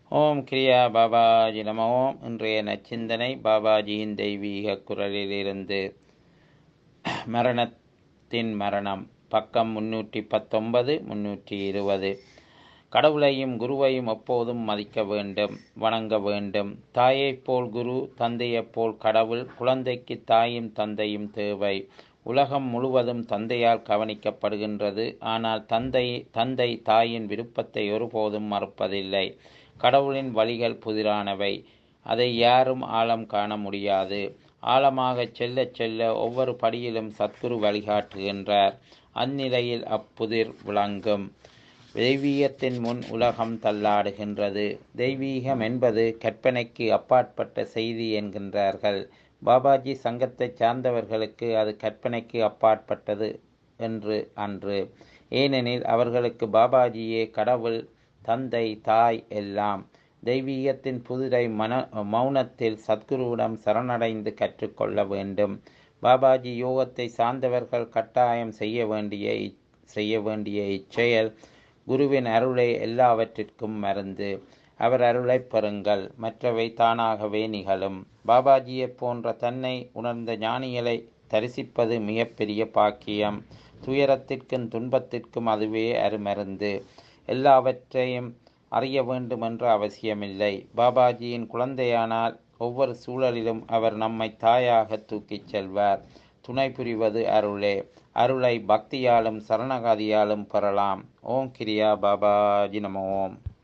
ஓம் கிரியா பாபாஜி நம ஓம் இன்றைய நச்சிந்தனை பாபாஜியின் தெய்வீக குரலிலிருந்து மரணத்தின் மரணம் பக்கம் முன்னூற்றி பத்தொன்பது முன்னூற்றி இருபது கடவுளையும் குருவையும் எப்போதும் மதிக்க வேண்டும் வணங்க வேண்டும் தாயைப் போல் குரு தந்தையைப் போல் கடவுள் குழந்தைக்கு தாயும் தந்தையும் தேவை உலகம் முழுவதும் தந்தையால் கவனிக்கப்படுகின்றது ஆனால் தந்தை தந்தை தாயின் விருப்பத்தை ஒருபோதும் மறுப்பதில்லை கடவுளின் வழிகள் புதிரானவை அதை யாரும் ஆழம் காண முடியாது ஆழமாக செல்ல செல்ல ஒவ்வொரு படியிலும் சத்குரு வழிகாட்டுகின்றார் அந்நிலையில் அப்புதிர் விளங்கும் தெய்வீகத்தின் முன் உலகம் தள்ளாடுகின்றது தெய்வீகம் என்பது கற்பனைக்கு அப்பாற்பட்ட செய்தி என்கின்றார்கள் பாபாஜி சங்கத்தை சார்ந்தவர்களுக்கு அது கற்பனைக்கு அப்பாற்பட்டது என்று அன்று ஏனெனில் அவர்களுக்கு பாபாஜியே கடவுள் தந்தை தாய் எல்லாம் தெய்வீகத்தின் புதிரை மன மௌனத்தில் சத்குருவிடம் சரணடைந்து கற்றுக்கொள்ள வேண்டும் பாபாஜி யோகத்தை சார்ந்தவர்கள் கட்டாயம் செய்ய வேண்டிய செய்ய வேண்டிய இச்செயல் குருவின் அருளை எல்லாவற்றிற்கும் மருந்து அவர் அருளை பெறுங்கள் மற்றவை தானாகவே நிகழும் பாபாஜியைப் போன்ற தன்னை உணர்ந்த ஞானிகளை தரிசிப்பது மிகப்பெரிய பாக்கியம் துயரத்திற்கும் துன்பத்திற்கும் அதுவே அருமருந்து எல்லாவற்றையும் அறிய வேண்டும் என்ற அவசியமில்லை பாபாஜியின் குழந்தையானால் ஒவ்வொரு சூழலிலும் அவர் நம்மை தாயாக தூக்கிச் செல்வார் துணை புரிவது அருளே அருளை பக்தியாலும் சரணகாதியாலும் பெறலாம் ஓம் கிரியா பாபாஜி நம ஓம்